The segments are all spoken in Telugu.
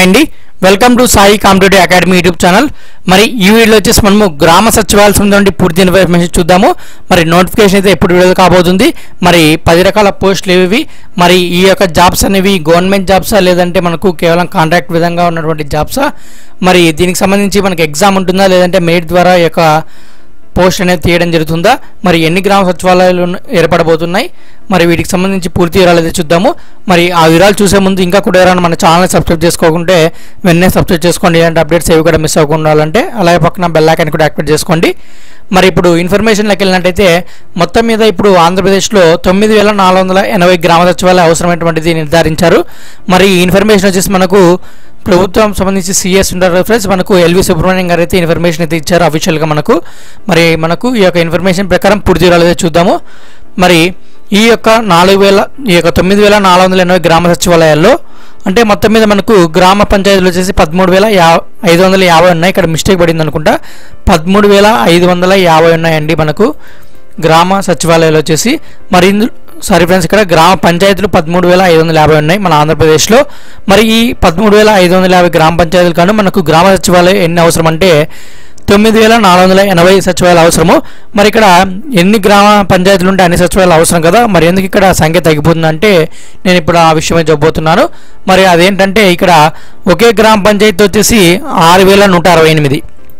అండి welcome to Sai competitive academy YouTube channel మరి ఈ వీడియోలో వచ్చేసి మనము గ్రామ సచివాలయం సంబంధించి పూర్తి ఇన్ఫర్మేషన్ చూద్దాము మరి నోటిఫికేషన్ అయితే ఎప్పుడు విడుదల కాబోతుంది మరి పది రకాల పోస్టులు ఏవి మరి ఈ యొక్క జాబ్స్ అనేవి గవర్నమెంట్ జాబ్సా లేదంటే మనకు కేవలం కాంట్రాక్ట్ విధంగా ఉన్నటువంటి జాబ్సా మరి దీనికి సంబంధించి మనకి ఎగ్జామ్ ఉంటుందా లేదంటే మెయిట్ ద్వారా ఈ యొక్క పోస్ట్ అనేది తీయడం జరుగుతుందా మరి ఎన్ని గ్రామ సచివాలయాలు ఉన్న- ఏర్పడబోతున్నాయి మరి వీటికి సంబంధించి పూర్తి వివరాలు అయితే చూద్దాము మరి ఆ వివరాలు చూసే ముందు ఇంకా కూడా ఎవరైనా మన ఛానల్ సబ్స్క్రైబ్ చేసుకోకుంటే వెంటనే సబ్స్క్రైబ్ చేసుకోండి ఇలాంటి అప్డేట్స్ ఏవి కూడా మిస్ అవ్వకుండా ఉండాలంటే అలాగే పక్కన బెల్ ఐకాన్ కూడా యాక్టివేట్ చేసుకోండి మరి ఇప్పుడు ఇన్ఫర్మేషన్లోకి వెళ్ళినట్టయితే మొత్తం మీద ఇప్పుడు ఆంధ్రప్రదేశ్లో తొమ్మిది వేల నాలుగు వందల ఎనభై గ్రామ సచివాలయ అవసరమైనటువంటిది నిర్ధారించారు మరి ఈ ఇన్ఫర్మేషన్ వచ్చేసి మనకు ప్రభుత్వం సంబంధించి సిఎస్ ఉండర్ రిఫరెన్స్ మనకు ఎల్వి సుబ్రహ్మణ్యం గారు అయితే ఇన్ఫర్మేషన్ అయితే ఇచ్చారు అఫీషియల్గా మనకు మరి మనకు ఈ యొక్క ఇన్ఫర్మేషన్ ప్రకారం పూర్తి వివరాలు అయితే చూద్దాము మరి ఈ యొక్క నాలుగు వేల ఈ యొక్క తొమ్మిది వేల నాలుగు వందల ఎనభై గ్రామ సచివాలయాల్లో అంటే మొత్తం మీద మనకు గ్రామ పంచాయతీలు వచ్చేసి పదమూడు వేల యా ఐదు వందల యాభై ఉన్నాయి ఇక్కడ మిస్టేక్ పడింది అనుకుంటా పదమూడు వేల ఐదు వందల యాభై ఉన్నాయండి మనకు గ్రామ సచివాలయాలు వచ్చేసి మరి ఇందు సారీ ఫ్రెండ్స్ ఇక్కడ గ్రామ పంచాయతీలు పదమూడు వేల ఐదు వందల యాభై ఉన్నాయి మన ఆంధ్రప్రదేశ్లో మరి ఈ పదమూడు వేల ఐదు వందల యాభై గ్రామ పంచాయతీలు కాను మనకు గ్రామ సచివాలయం ఎన్ని అవసరం అంటే తొమ్మిది వేల నాలుగు వందల ఎనభై సచివాలయాలు అవసరము మరి ఇక్కడ ఎన్ని గ్రామ పంచాయతీలు ఉంటే అన్ని సచివాలయాలు అవసరం కదా మరి ఎందుకు ఇక్కడ సంఖ్య తగ్గిపోతుందంటే నేను ఇప్పుడు ఆ విషయమే చెప్పబోతున్నాను మరి అదేంటంటే ఇక్కడ ఒకే గ్రామ పంచాయతీ వచ్చేసి ఆరు వేల నూట అరవై ఎనిమిది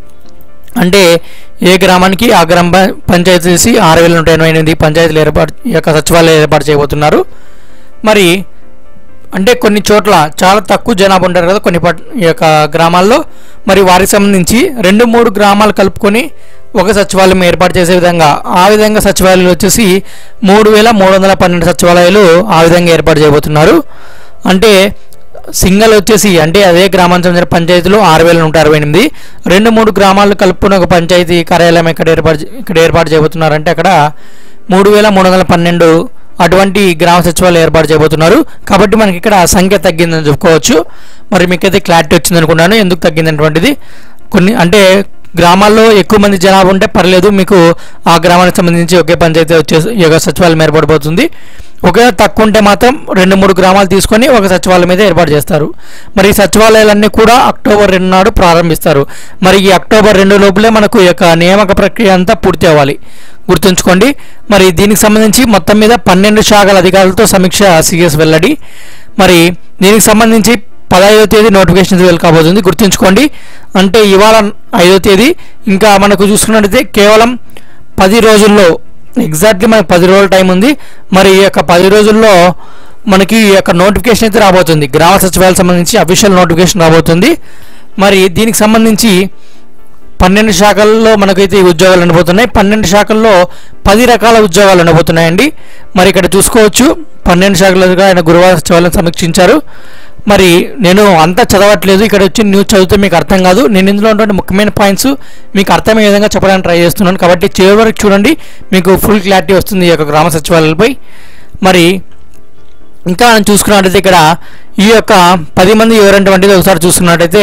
అంటే ఏ గ్రామానికి ఆ గ్రామ పం- పంచాయతీ చేసి ఆరు వేల నూట ఎనభై ఎనిమిది పంచాయతీలు ఏర్పాటు ఈ యొక్క సచివాలయం ఏర్పాటు చేయబోతున్నారు మరి అంటే కొన్ని చోట్ల చాలా తక్కువ జనాభా ఉంటారు కదా కొన్ని పట్ ఈ యొక్క గ్రామాల్లో మరి వారికి సంబంధించి రెండు మూడు గ్రామాలు కలుపుకొని ఒక సచివాలయం ఏర్పాటు చేసే విధంగా ఆ విధంగా సచివాలయాలు వచ్చేసి మూడు వేల మూడు వందల పన్నెండు సచివాలయాలు ఆ విధంగా ఏర్పాటు చేయబోతున్నారు అంటే సింగల్ వచ్చేసి అంటే అదే గ్రామానికి సంబంధించిన పంచాయతీలు ఆరు వేల నూట అరవై ఎనిమిది రెండు మూడు గ్రామాలు కలుపుకుని ఒక పంచాయతీ కార్యాలయం ఇక్కడ ఏర్పాటు చే- ఇక్కడ ఏర్పాటు చేయబోతున్నారంటే అక్కడ మూడు వేల మూడు వందల పన్నెండు అటువంటి గ్రామ సచివాలయం ఏర్పాటు చేయబోతున్నారు కాబట్టి మనకి ఇక్కడ సంఖ్య తగ్గిందని చెప్పుకోవచ్చు మరి మీకైతే క్లారిటీ వచ్చింది అనుకున్నాను ఎందుకు తగ్గిందనేటువంటిది కొన్ని అంటే గ్రామాల్లో ఎక్కువ మంది జనాభా ఉంటే పర్లేదు మీకు ఆ గ్రామానికి సంబంధించి ఒకే పంచాయతీ వచ్చే ఈ యొక్క సచివాలయం ఏర్పడబోతుంది ఒకవేళ తక్కువ ఉంటే మాత్రం రెండు మూడు గ్రామాలు తీసుకొని ఒక సచివాలయం మీద ఏర్పాటు చేస్తారు మరి ఈ సచివాలయాలన్నీ కూడా అక్టోబర్ రెండు నాడు ప్రారంభిస్తారు మరి ఈ అక్టోబర్ రెండు లోపలే మనకు ఈ యొక్క నియామక ప్రక్రియ అంతా పూర్తి అవ్వాలి గుర్తుంచుకోండి మరి దీనికి సంబంధించి మొత్తం మీద పన్నెండు శాఖల అధికారులతో సమీక్ష సిఎస్ వెల్లడి మరి దీనికి సంబంధించి పదహైదో తేదీ నోటిఫికేషన్ వెల్ కాబోతుంది గుర్తుంచుకోండి అంటే ఇవాళ ఐదో తేదీ ఇంకా మనకు చూసుకున్నట్టయితే కేవలం పది రోజుల్లో ఎగ్జాక్ట్లీ మనకు పది రోజుల టైం ఉంది మరి ఈ యొక్క పది రోజుల్లో మనకి ఈ యొక్క నోటిఫికేషన్ అయితే రాబోతుంది గ్రామ సచివాలయం సంబంధించి అఫీషియల్ నోటిఫికేషన్ రాబోతుంది మరి దీనికి సంబంధించి పన్నెండు శాఖల్లో మనకైతే ఈ ఉద్యోగాలు ఉండబోతున్నాయి పన్నెండు శాఖల్లో పది రకాల ఉద్యోగాలు ఉండబోతున్నాయండి మరి ఇక్కడ చూసుకోవచ్చు పన్నెండు శాఖలుగా ఆయన గురువారం సచివాలయం సమీక్షించారు మరి నేను అంతా చదవట్లేదు ఇక్కడ వచ్చి న్యూస్ చదివితే మీకు అర్థం కాదు నేను ఇందులో ఉన్నటువంటి ముఖ్యమైన పాయింట్స్ మీకు అర్థమయ్యే విధంగా చెప్పడానికి ట్రై చేస్తున్నాను కాబట్టి చివరి వరకు చూడండి మీకు ఫుల్ క్లారిటీ వస్తుంది ఈ యొక్క గ్రామ సచివాలయాలపై మరి ఇంకా మనం చూసుకున్నట్టయితే ఇక్కడ ఈ యొక్క పది మంది ఎవరంటువంటిది ఒకసారి చూసుకున్నట్టయితే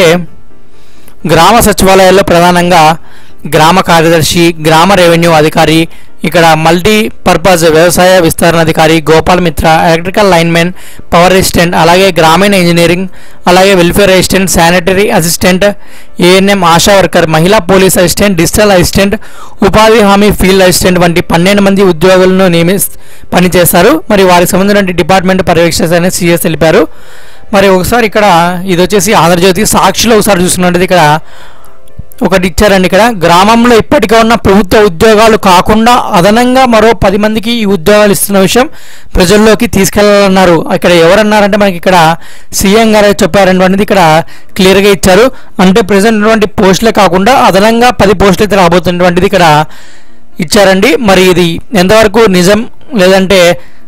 గ్రామ సచివాలయాల్లో ప్రధానంగా గ్రామ కార్యదర్శి గ్రామ రెవెన్యూ అధికారి ఇక్కడ మల్టీ పర్పస్ వ్యవసాయ విస్తరణ అధికారి గోపాల్ మిత్ర ఎలక్ట్రికల్ లైన్మెన్ పవర్ అసిస్టెంట్ అలాగే గ్రామీణ ఇంజనీరింగ్ అలాగే welfare assistant sanitary assistant ANM Asha worker మహిళా పోలీస్ అసిస్టెంట్ డిజిటల్ అసిస్టెంట్ ఉపాధి హామీ ఫీల్డ్ అసిస్టెంట్ వంటి పన్నెండు మంది ఉద్యోగులను నియమి పనిచేస్తారు మరి వారికి సంబంధించిన డిపార్ట్మెంట్ పర్యవేక్షణ సిఎస్ తెలిపారు మరి ఒకసారి ఇక్కడ ఇది వచ్చేసి ఆంధ్రజ్యోతి సాక్షిలో ఒకసారి చూస్తున్నట్టు ఇక్కడ ఒకటి ఇచ్చారండి ఇక్కడ గ్రామంలో ఇప్పటికే ఉన్న ప్రభుత్వ ఉద్యోగాలు కాకుండా అదనంగా మరో పది మందికి ఈ ఉద్యోగాలు ఇస్తున్న విషయం ప్రజల్లోకి తీసుకెళ్లాలన్నారు ఇక్కడ ఎవరన్నారంటే మనకి ఇక్కడ సీఎం గారు చెప్పారనేటువంటిది ఇక్కడ క్లియర్గా ఇచ్చారు అంటే ప్రజెంట్ ఉన్నటువంటి పోస్టులే కాకుండా అదనంగా పది పోస్టులు అయితే రాబోతున్నటువంటిది ఇక్కడ ఇచ్చారండి మరి ఇది ఎంతవరకు నిజం లేదంటే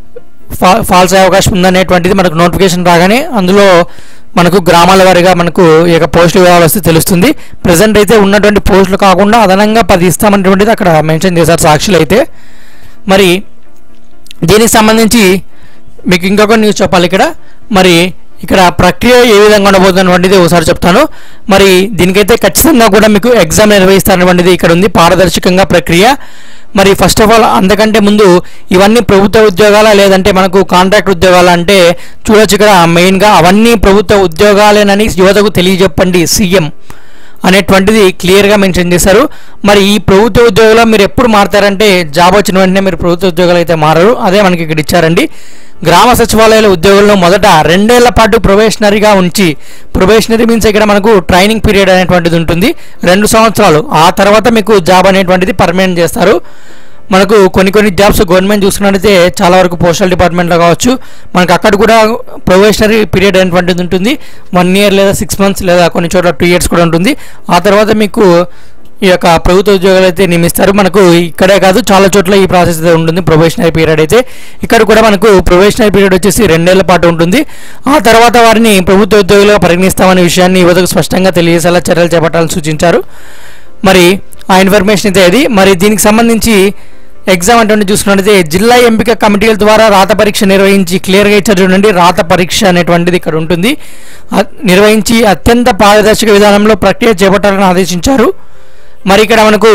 ఫా ఫాల్స్ అయ్యే అవకాశం ఉందనేటువంటిది మనకు నోటిఫికేషన్ రాగానే అందులో మనకు గ్రామాల వారీగా మనకు ఈ యొక్క పోస్టులు వివరాలు వస్తే తెలుస్తుంది ప్రజెంట్ అయితే ఉన్నటువంటి పోస్టులు కాకుండా అదనంగా పది ఇస్తామనేటువంటిది అక్కడ మెన్షన్ చేశారు సాక్షులు అయితే మరి దీనికి సంబంధించి మీకు ఇంకొక న్యూస్ చెప్పాలి ఇక్కడ మరి ఇక్కడ ప్రక్రియ ఏ విధంగా ఉండబోతున్నటువంటిది ఒకసారి చెప్తాను మరి దీనికైతే ఖచ్చితంగా కూడా మీకు ఎగ్జామ్ నిర్వహిస్తారనేటువంటిది ఇక్కడ ఉంది పారదర్శకంగా ప్రక్రియ మరి ఫస్ట్ ఆఫ్ ఆల్ అంతకంటే ముందు ఇవన్నీ ప్రభుత్వ ఉద్యోగాలా లేదంటే మనకు కాంట్రాక్ట్ ఉద్యోగాలా అంటే చూడొచ్చు ఇక్కడ మెయిన్గా అవన్నీ ప్రభుత్వ ఉద్యోగాలేనని యువతకు తెలియజెప్పండి సీఎం అనేటువంటిది క్లియర్గా మెన్షన్ చేశారు మరి ఈ ప్రభుత్వ ఉద్యోగులు మీరు ఎప్పుడు మారుతారంటే జాబ్ వచ్చిన వెంటనే మీరు ప్రభుత్వ ఉద్యోగాలు అయితే మారరు అదే మనకి ఇక్కడ ఇచ్చారండి గ్రామ సచివాలయాల ఉద్యోగులను మొదట రెండేళ్ల పాటు ప్రొబేషనరీగా ఉంచి ప్రొబేషనరీ మీన్స్ ఇక్కడ మనకు ట్రైనింగ్ పీరియడ్ అనేటువంటిది ఉంటుంది రెండు సంవత్సరాలు ఆ తర్వాత మీకు జాబ్ అనేటువంటిది పర్మనెంట్ చేస్తారు మనకు కొన్ని కొన్ని జాబ్స్ గవర్నమెంట్ చూసుకున్నట్టయితే చాలా వరకు పోస్టల్ డిపార్ట్మెంట్లో కావచ్చు మనకు అక్కడ కూడా ప్రొబేషనరీ పీరియడ్ అనేటువంటిది ఉంటుంది వన్ ఇయర్ లేదా సిక్స్ మంత్స్ లేదా కొన్ని చోట్ల టూ ఇయర్స్ కూడా ఉంటుంది ఆ తర్వాత మీకు ఈ యొక్క ప్రభుత్వ ఉద్యోగాలు అయితే నియమిస్తారు మనకు ఇక్కడే కాదు చాలా చోట్ల ఈ ప్రాసెస్ అయితే ఉంటుంది ప్రొబేషనరీ పీరియడ్ అయితే ఇక్కడ కూడా మనకు ప్రొబేషనరీ పీరియడ్ వచ్చేసి రెండేళ్ల పాటు ఉంటుంది ఆ తర్వాత వారిని ప్రభుత్వ ఉద్యోగులుగా పరిగణిస్తామనే విషయాన్ని యువతకు స్పష్టంగా తెలియజేసేలా చర్యలు చేపట్టాలని సూచించారు మరి ఆ ఇన్ఫర్మేషన్ అయితే అది మరి దీనికి సంబంధించి ఎగ్జామ్ అంటే చూసుకున్నట్లయితే జిల్లా ఎంపిక కమిటీల ద్వారా రాత పరీక్ష నిర్వహించి క్లియర్గా ఇచ్చారు చూడండి రాత పరీక్ష అనేటువంటిది ఇక్కడ ఉంటుంది అ- నిర్వహించి అత్యంత పారదర్శక విధానంలో ప్రక్రియ చేపట్టాలని ఆదేశించారు మరి ఇక్కడ మనకు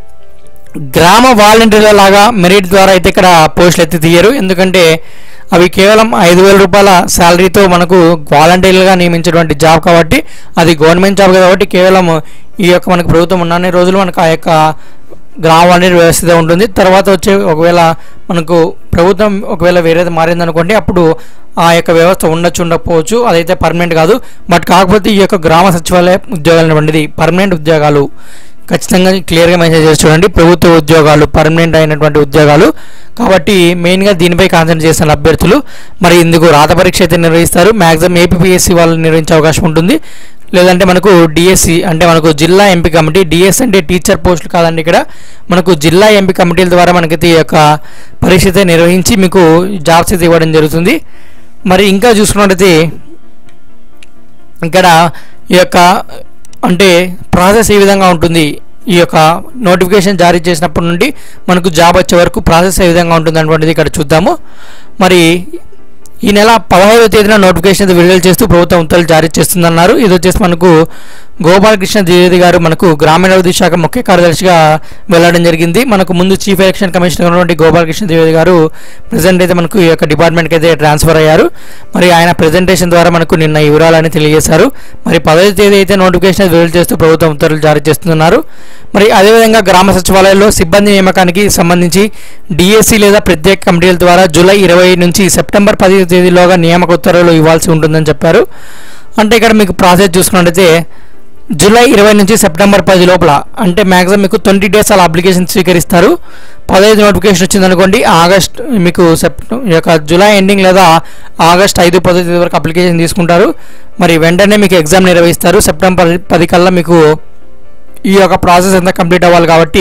గ్రామ వాలంటీర్ల లాగా మెరిట్ ద్వారా అయితే ఇక్కడ పోస్టులు అయితే తీయరు ఎందుకంటే అవి కేవలం ఐదు వేల రూపాయల శాలరీతో మనకు వాలంటీర్లుగా నియమించినటువంటి జాబ్ కాబట్టి అది గవర్నమెంట్ జాబ్ కాబట్టి కేవలం ఈ యొక్క మనకు ప్రభుత్వం ఉన్నన్ని రోజులు మనకు ఆ యొక్క గ్రామ వాలంటీర్ వ్యవస్థ ఉంటుంది తర్వాత వచ్చే ఒకవేళ మనకు ప్రభుత్వం ఒకవేళ వేరేది మారిందనుకోండి అప్పుడు ఆ యొక్క వ్యవస్థ ఉండొచ్చు ఉండకపోవచ్చు అదైతే పర్మనెంట్ కాదు బట్ కాకపోతే ఈ యొక్క గ్రామ సచివాలయ ఉద్యోగాలు అనేటువంటిది పర్మనెంట్ ఉద్యోగాలు ఖచ్చితంగా క్లియర్గా మెసేజ్ చేసి చూడండి ప్రభుత్వ ఉద్యోగాలు పర్మనెంట్ అయినటువంటి ఉద్యోగాలు కాబట్టి మెయిన్గా దీనిపై కాన్సన్ట్రేట్ చేసిన అభ్యర్థులు మరి ఇందుకు రాత పరీక్ష అయితే నిర్వహిస్తారు మ్యాక్సిమం ఏపీఎస్సి వాళ్ళు నిర్వహించే అవకాశం ఉంటుంది లేదంటే మనకు డిఎస్సి అంటే మనకు జిల్లా ఎంపీ కమిటీ డిఎస్ అంటే టీచర్ పోస్టులు కాదండి ఇక్కడ మనకు జిల్లా ఎంపీ కమిటీల ద్వారా మనకైతే ఈ యొక్క పరీక్ష అయితే నిర్వహించి మీకు జాబ్స్ అయితే ఇవ్వడం జరుగుతుంది మరి ఇంకా చూసుకున్నట్టయితే ఇక్కడ ఈ యొక్క అంటే ప్రాసెస్ ఏ విధంగా ఉంటుంది ఈ యొక్క నోటిఫికేషన్ జారీ చేసినప్పటి నుండి మనకు జాబ్ వచ్చే వరకు ప్రాసెస్ ఏ విధంగా ఉంటుంది అనేటువంటిది ఇక్కడ చూద్దాము మరి ఈ నెల పదహైదవ తేదీన నోటిఫికేషన్ అయితే విడుదల చేస్తూ ప్రభుత్వం ఉత్తర్వులు జారీ చేస్తుందన్నారు ఇది వచ్చేసి మనకు గోపాలకృష్ణ ద్వివేది గారు మనకు గ్రామీణాభివృద్ధి శాఖ ముఖ్య కార్యదర్శిగా వెళ్ళడం జరిగింది మనకు ముందు చీఫ్ ఎలక్షన్ కమిషనర్ ఉన్నటువంటి గోపాలకృష్ణ ద్వివేది గారు ప్రజెంట్ అయితే మనకు ఈ యొక్క డిపార్ట్మెంట్కి అయితే ట్రాన్స్ఫర్ అయ్యారు మరి ఆయన ప్రెజెంటేషన్ ద్వారా మనకు నిన్న ఈ వివరాలని తెలియజేశారు మరి పదహైదు తేదీ అయితే నోటిఫికేషన్ అయితే విడుదల చేస్తూ ప్రభుత్వం ఉత్తర్వులు జారీ చేస్తున్నారు మరి అదేవిధంగా గ్రామ సచివాలయాల్లో సిబ్బంది నియామకానికి సంబంధించి డిఎస్సి లేదా ప్రత్యేక కమిటీల ద్వారా జూలై ఇరవై నుంచి సెప్టెంబర్ పది తేదీలోగా నియామక ఉత్తర్వులు ఇవ్వాల్సి ఉంటుందని చెప్పారు అంటే ఇక్కడ మీకు ప్రాసెస్ చూసుకున్నట్టయితే జూలై ఇరవై నుంచి సెప్టెంబర్ పది లోపల అంటే మ్యాక్సిమం మీకు ట్వంటీ డేస్ అలా అప్లికేషన్ స్వీకరిస్తారు పదహైదు నోటిఫికేషన్ వచ్చిందనుకోండి ఆగస్ట్ మీకు సెప్టెంబర్ ఈ యొక్క జూలై ఎండింగ్ లేదా ఆగస్ట్ ఐదు పదో తేదీ వరకు అప్లికేషన్ తీసుకుంటారు మరి వెంటనే మీకు ఎగ్జామ్ నిర్వహిస్తారు సెప్టెంబర్ పది కల్లా మీకు ఈ యొక్క ప్రాసెస్ అంతా కంప్లీట్ అవ్వాలి కాబట్టి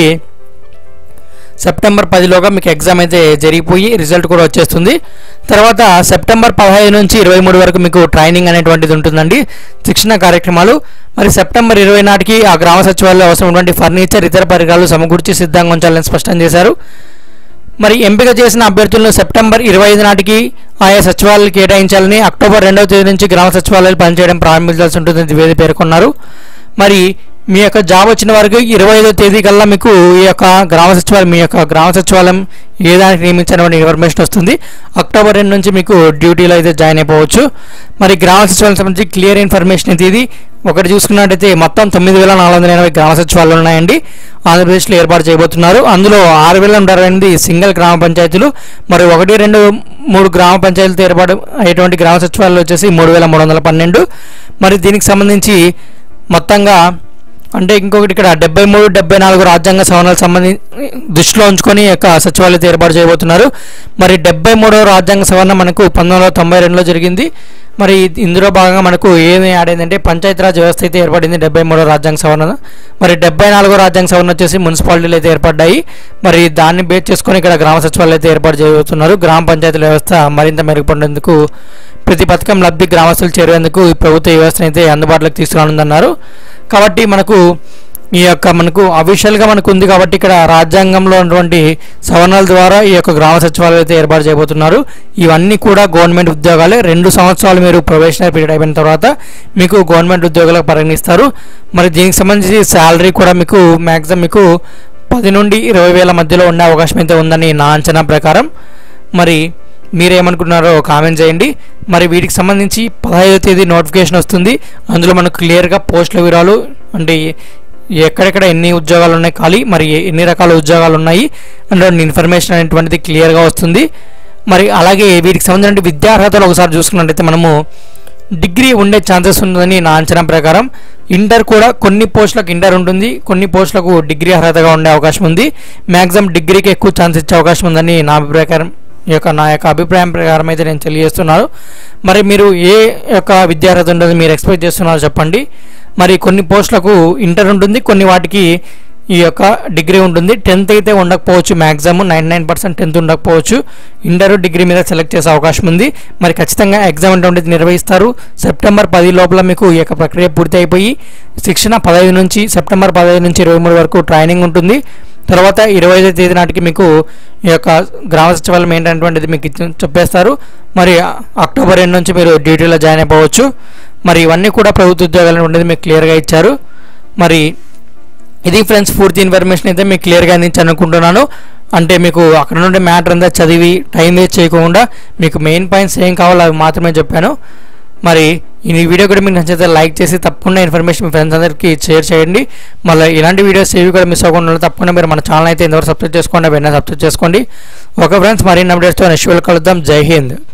సెప్టెంబర్ పదిలోగా మీకు ఎగ్జామ్ అయితే జరిగిపోయి రిజల్ట్ కూడా వచ్చేస్తుంది తర్వాత సెప్టెంబర్ పదహైదు నుంచి ఇరవై మూడు వరకు మీకు ట్రైనింగ్ అనేటువంటిది ఉంటుందండి శిక్షణ కార్యక్రమాలు మరి సెప్టెంబర్ ఇరవై నాటికి ఆ గ్రామ సచివాలయంలో అవసరమైనటువంటి ఫర్నిచర్ ఇతర పరికరాలు సమకూర్చి సిద్ధంగా ఉంచాలని స్పష్టం చేశారు మరి ఎంపిక చేసిన అభ్యర్థులను సెప్టెంబర్ ఇరవై ఐదు నాటికి ఆయా సచివాలయాలు కేటాయించాలని అక్టోబర్ రెండవ తేదీ నుంచి గ్రామ సచివాలయాలు పనిచేయడం ప్రారంభించాల్సి ఉంటుందని ద్వివేది పేర్కొన్నారు మరి మీ యొక్క జాబ్ వచ్చిన వరకు ఇరవై ఐదో తేదీ కల్లా మీకు ఈ యొక్క గ్రామ సచివాలయం మీ యొక్క గ్రామ సచివాలయం ఏ దానికి నియమించిన ఇన్ఫర్మేషన్ వస్తుంది అక్టోబర్ రెండు నుంచి మీకు డ్యూటీలో అయితే జాయిన్ అయిపోవచ్చు మరి గ్రామ సచివాలయం సంబంధించి క్లియర్ ఇన్ఫర్మేషన్ అయితే ఇది ఒకటి చూసుకున్నట్టయితే మొత్తం తొమ్మిది వేల నాలుగు వందల ఎనభై గ్రామ సచివాలయాలు ఉన్నాయండి ఆంధ్రప్రదేశ్లో ఏర్పాటు చేయబోతున్నారు అందులో ఆరు వేల నూట అరవై ఎనిమిది సింగిల్ గ్రామ పంచాయతీలు మరి ఒకటి రెండు మూడు గ్రామ పంచాయతీలతో ఏర్పాటు అయ్యేటువంటి గ్రామ సచివాలయాలు వచ్చేసి మూడు వేల మూడు వందల పన్నెండు మరి దీనికి సంబంధించి మొత్తంగా అంటే ఇంకొకటి ఇక్కడ డెబ్బై మూడు డెబ్బై నాలుగు రాజ్యాంగ సవరణలకు సంబంధించి దృష్టిలో ఉంచుకొని ఈ యొక్క సచివాలయத்தை ఏర్పాటు చేయబోతున్నారు మరి డెబ్బై మూడవ రాజ్యాంగ సవరణ మనకు పంతొమ్మిది వందల తొంభై రెండులో జరిగింది మరి ఇందులో భాగంగా మనకు ఏమి యాడ్ అయిందంటే పంచాయతీరాజ్ వ్యవస్థ అయితే ఏర్పడింది డెబ్బై మూడో రాజ్యాంగ సవరణ మరి డెబ్బై నాలుగో రాజ్యాంగ సవరణ వచ్చేసి మున్సిపాలిటీలు అయితే ఏర్పడ్డాయి మరి దాన్ని బేస్ చేసుకొని ఇక్కడ గ్రామ సచివాలయాలు అయితే ఏర్పాటు చేయబోతున్నారు గ్రామ పంచాయతీల వ్యవస్థ మరింత మెరుగుపడేందుకు ప్రతి పథకం లబ్ధి గ్రామస్తులు చేరేందుకు ఈ ప్రభుత్వ ఈ వ్యవస్థను అయితే అందుబాటులోకి తీసుకురానుందన్నారు కాబట్టి మనకు ఈ యొక్క మనకు అఫీషియల్గా మనకు ఉంది కాబట్టి ఇక్కడ రాజ్యాంగంలో ఉన్నటువంటి సవరణల ద్వారా ఈ యొక్క గ్రామ సచివాలయం అయితే ఏర్పాటు చేయబోతున్నారు ఇవన్నీ కూడా గవర్నమెంట్ ఉద్యోగాలే రెండు సంవత్సరాలు మీరు ప్రొబేషనరీ పీరియడ్ అయిపోయిన తర్వాత మీకు గవర్నమెంట్ ఉద్యోగాలకు పరిగణిస్తారు మరి దీనికి సంబంధించి శాలరీ కూడా మీకు మ్యాక్సిమం మీకు పది నుండి ఇరవై వేల మధ్యలో ఉండే అవకాశం అయితే ఉందని నా అంచనా ప్రకారం మరి మీరేమనుకున్నారో కామెంట్ చేయండి మరి వీటికి సంబంధించి పదహైదో తేదీ నోటిఫికేషన్ వస్తుంది అందులో మనకు క్లియర్గా పోస్టుల వివరాలు అంటే ఎక్కడెక్కడ ఎన్ని ఉద్యోగాలు ఉన్నాయి ఖాళీ మరి ఎన్ని రకాల ఉద్యోగాలు ఉన్నాయి అందులో ఇన్ఫర్మేషన్ అనేటువంటిది క్లియర్గా వస్తుంది మరి అలాగే వీటికి సంబంధించిన విద్యార్హతలు ఒకసారి చూసుకున్నట్టయితే మనము డిగ్రీ ఉండే ఛాన్సెస్ ఉందని నా అంచనా ప్రకారం ఇంటర్ కూడా కొన్ని పోస్టులకు ఇంటర్ ఉంటుంది కొన్ని పోస్టులకు డిగ్రీ అర్హతగా ఉండే అవకాశం ఉంది మ్యాక్సిమం డిగ్రీకి ఎక్కువ ఛాన్స్ ఇచ్చే అవకాశం ఉందని నా అభిప్రాయం ఈ యొక్క నా యొక్క అభిప్రాయం ప్రకారం అయితే నేను తెలియజేస్తున్నాను మరి మీరు ఏ యొక్క విద్యార్హత ఉండదు మీరు ఎక్స్పెక్ట్ చేస్తున్నారో చెప్పండి మరి కొన్ని పోస్టులకు ఇంటర్ ఉంటుంది కొన్ని వాటికి ఈ యొక్క డిగ్రీ ఉంటుంది టెన్త్ అయితే ఉండకపోవచ్చు maximum nine nine percent tenth ఉండకపోవచ్చు ఇంటర్ డిగ్రీ మీద సెలెక్ట్ చేసే అవకాశం ఉంది మరి ఖచ్చితంగా ఎగ్జామ్ అనేది నిర్వహిస్తారు సెప్టెంబర్ పది లోపల మీకు ఈ యొక్క ప్రక్రియ పూర్తి అయిపోయి శిక్షణ పదహైదు నుంచి సెప్టెంబర్ పదహైదు నుంచి ఇరవై మూడు వరకు ట్రైనింగ్ ఉంటుంది తర్వాత ఇరవై ఐదో తేదీ నాటికి మీకు ఈ యొక్క గ్రామ సచివాలయం ఏంటనేటువంటిది మీకు ఇచ్చి- చెప్పేస్తారు మరి అక్టోబర్ ఎండ్ నుంచి మీరు డ్యూటీలో జాయిన్ అయిపోవచ్చు మరి ఇవన్నీ కూడా ప్రభుత్వ ఉద్యోగాలు ఉండేది మీకు క్లియర్గా ఇచ్చారు మరి ఇది ఫ్రెండ్స్ పూర్తి ఇన్ఫర్మేషన్ అయితే మీకు క్లియర్గా అందించాను అనుకుంటున్నాను అంటే మీకు అక్కడ నుండి మ్యాటర్ అంతా చదివి టైం వేస్ట్ చేయకుండా మీకు మెయిన్ పాయింట్స్ ఏం కావాలో అవి మాత్రమే చెప్పాను మరి ఈ వీడియో కూడా మీకు నచ్చితే లైక్ చేసి తప్పకుండా ఇన్ఫర్మేషన్ మీ ఫ్రెండ్స్ అందరికీ షేర్ చేయండి మళ్ళీ ఇలాంటి వీడియోస్ ఏవి కూడా మిస్ అవ్వకుండా ఉండాలి. తప్పకుండా మీరు మన ఛానల్ అయితే ఇంతవరకు సబ్స్క్రైబ్ చేసుకోండి వెంటనే సబ్స్క్రైబ్ చేసుకోండి ఓకే ఫ్రెండ్స్ మరిన్ని అప్డేట్స్తో నెక్స్ట్ కలుద్దాం జై హింద్